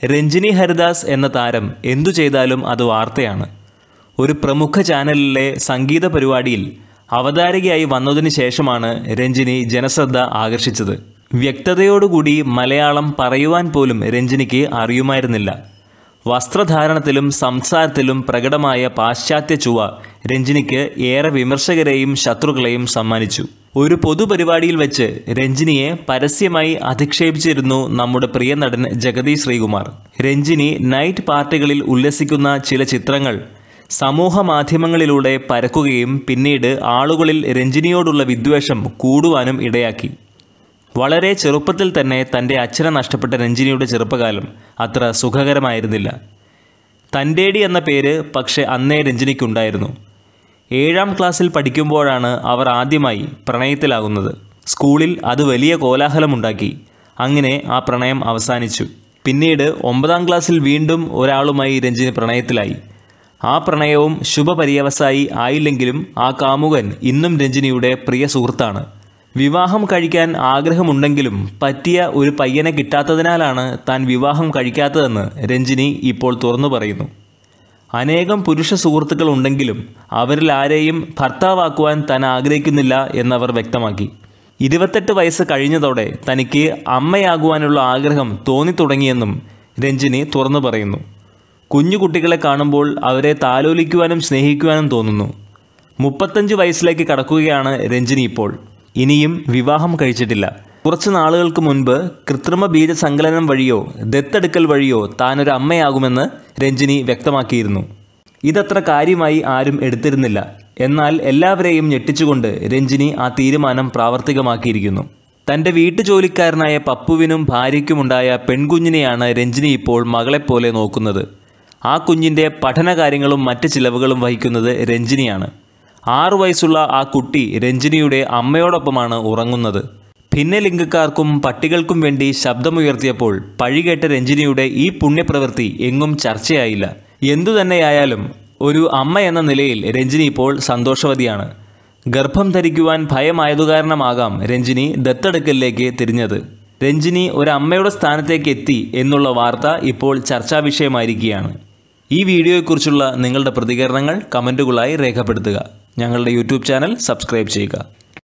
രഞ്ജിനി ഹരിദാസ് എന്ന താരം എന്തു ചെയ്താലും അത് വാർത്തയാണ് ഒരു പ്രമുഖ ചാനലിലെ സംഗീത പരിപാടിയിൽ അവതാരകയായി വന്നതിന് ശേഷമാണ് രഞ്ജിനി ജനശ്രദ്ധ ആകർഷിച്ചത് വ്യക്തതയോടുകൂടി മലയാളം പറയുവാൻ പോലും രഞ്ജിനിക്ക് അറിയുമായിരുന്നില്ല വസ്ത്രധാരണത്തിലും സംസാരത്തിലും പ്രകടമായ പാശ്ചാത്യ ചുവ രഞ്ജിനിക്ക് ഏറെ വിമർശകരെയും ശത്രുക്കളെയും സമ്മാനിച്ചു ഒരു പൊതുപരിപാടിയിൽ വെച്ച് രഞ്ജിനിയെ പരസ്യമായി അധിക്ഷേപിച്ചിരുന്നു നമ്മുടെ പ്രിയ നടൻ ജഗതി ശ്രീകുമാർ രഞ്ജിനി നൈറ്റ് പാർട്ടികളിൽ ഉല്ലസിക്കുന്ന ചില ചിത്രങ്ങൾ സമൂഹ മാധ്യമങ്ങളിലൂടെ പരക്കുകയും പിന്നീട് ആളുകളിൽ രഞ്ജിനിയോടുള്ള വിദ്വേഷം കൂടുവാനും ഇടയാക്കി വളരെ ചെറുപ്പത്തിൽ തന്നെ തൻ്റെ അച്ഛനെ നഷ്ടപ്പെട്ട രഞ്ജിനിയുടെ ചെറുപ്പകാലം അത്ര സുഖകരമായിരുന്നില്ല തൻ്റേടി എന്ന പേര് പക്ഷെ അന്നേ രഞ്ജിനിക്കുണ്ടായിരുന്നു ഏഴാം ക്ലാസ്സിൽ പഠിക്കുമ്പോഴാണ് അവർ ആദ്യമായി പ്രണയത്തിലാകുന്നത് സ്കൂളിൽ അത് വലിയ കോലാഹലമുണ്ടാക്കി അങ്ങനെ ആ പ്രണയം അവസാനിച്ചു പിന്നീട് ഒമ്പതാം ക്ലാസ്സിൽ വീണ്ടും ഒരാളുമായി രഞ്ജിനി പ്രണയത്തിലായി ആ പ്രണയവും ശുഭപര്യവസായി ആയില്ലെങ്കിലും ആ കാമുകൻ ഇന്നും രഞ്ജിനിയുടെ പ്രിയ സുഹൃത്താണ് വിവാഹം കഴിക്കാൻ ആഗ്രഹമുണ്ടെങ്കിലും പറ്റിയ ഒരു പയ്യനെ കിട്ടാത്തതിനാലാണ് താൻ വിവാഹം കഴിക്കാത്തതെന്ന് രഞ്ജിനി ഇപ്പോൾ തുറന്നു പറയുന്നു അനേകം പുരുഷ സുഹൃത്തുക്കൾ ഉണ്ടെങ്കിലും അവരിൽ ആരെയും ഭർത്താവാക്കുവാൻ താൻ ആഗ്രഹിക്കുന്നില്ല എന്നവർ വ്യക്തമാക്കി ഇരുപത്തെട്ട് വയസ്സ് കഴിഞ്ഞതോടെ തനിക്ക് അമ്മയാകുവാനുള്ള ആഗ്രഹം തോന്നിത്തുടങ്ങിയെന്നും രഞ്ജിനി തുറന്നു പറയുന്നു കുഞ്ഞു കുട്ടികളെ കാണുമ്പോൾ അവരെ താലോലിക്കുവാനും സ്നേഹിക്കുവാനും തോന്നുന്നു മുപ്പത്തഞ്ച് വയസ്സിലേക്ക് കടക്കുകയാണ് രഞ്ജിനി ഇപ്പോൾ ഇനിയും വിവാഹം കഴിച്ചിട്ടില്ല കുറച്ച് നാളുകൾക്ക് മുൻപ് കൃത്രിമ ബീജസങ്കലനം വഴിയോ ദത്തെടുക്കൽ വഴിയോ താനൊരു അമ്മയാകുമെന്ന് രഞ്ജിനി വ്യക്തമാക്കിയിരുന്നു ഇതത്ര കാര്യമായി ആരും എടുത്തിരുന്നില്ല എന്നാൽ എല്ലാവരെയും ഞെട്ടിച്ചുകൊണ്ട് രഞ്ജിനി ആ തീരുമാനം പ്രാവർത്തികമാക്കിയിരിക്കുന്നു തൻ്റെ വീട്ടുജോലിക്കാരനായ പപ്പുവിനും ഭാര്യയ്ക്കുമുണ്ടായ പെൺകുഞ്ഞിനെയാണ് രഞ്ജിനി ഇപ്പോൾ മകളെപ്പോലെ നോക്കുന്നത് ആ കുഞ്ഞിൻ്റെ പഠനകാര്യങ്ങളും മറ്റ് ചിലവുകളും വഹിക്കുന്നത് രഞ്ജിനിയാണ് ആറു വയസ്സുള്ള ആ കുട്ടി രഞ്ജിനിയുടെ അമ്മയോടൊപ്പമാണ് ഉറങ്ങുന്നത് ഭിന്നലിംഗക്കാർക്കും പട്ടികൾക്കും വേണ്ടി ശബ്ദമുയർത്തിയപ്പോൾ പഴികേട്ട രഞ്ജിനിയുടെ ഈ പുണ്യപ്രവൃത്തി എങ്ങും ചർച്ചയായില്ല എന്തുതന്നെയായാലും ഒരു അമ്മ എന്ന നിലയിൽ രഞ്ജിനി ഇപ്പോൾ സന്തോഷവതിയാണ് ഗർഭം ധരിക്കുവാൻ ഭയമായതു കാരണമാകാം രഞ്ജിനി ദത്തെടുക്കലിലേക്ക് തിരിഞ്ഞത് രഞ്ജിനി ഒരു അമ്മയുടെ സ്ഥാനത്തേക്ക് എത്തി എന്നുള്ള വാർത്ത ഇപ്പോൾ ചർച്ചാ വിഷയമായിരിക്കുകയാണ് ഈ വീഡിയോയെക്കുറിച്ചുള്ള നിങ്ങളുടെ പ്രതികരണങ്ങൾ കമൻറ്റുകളായി രേഖപ്പെടുത്തുക ഞങ്ങളുടെ യൂട്യൂബ് ചാനൽ സബ്സ്ക്രൈബ് ചെയ്യുക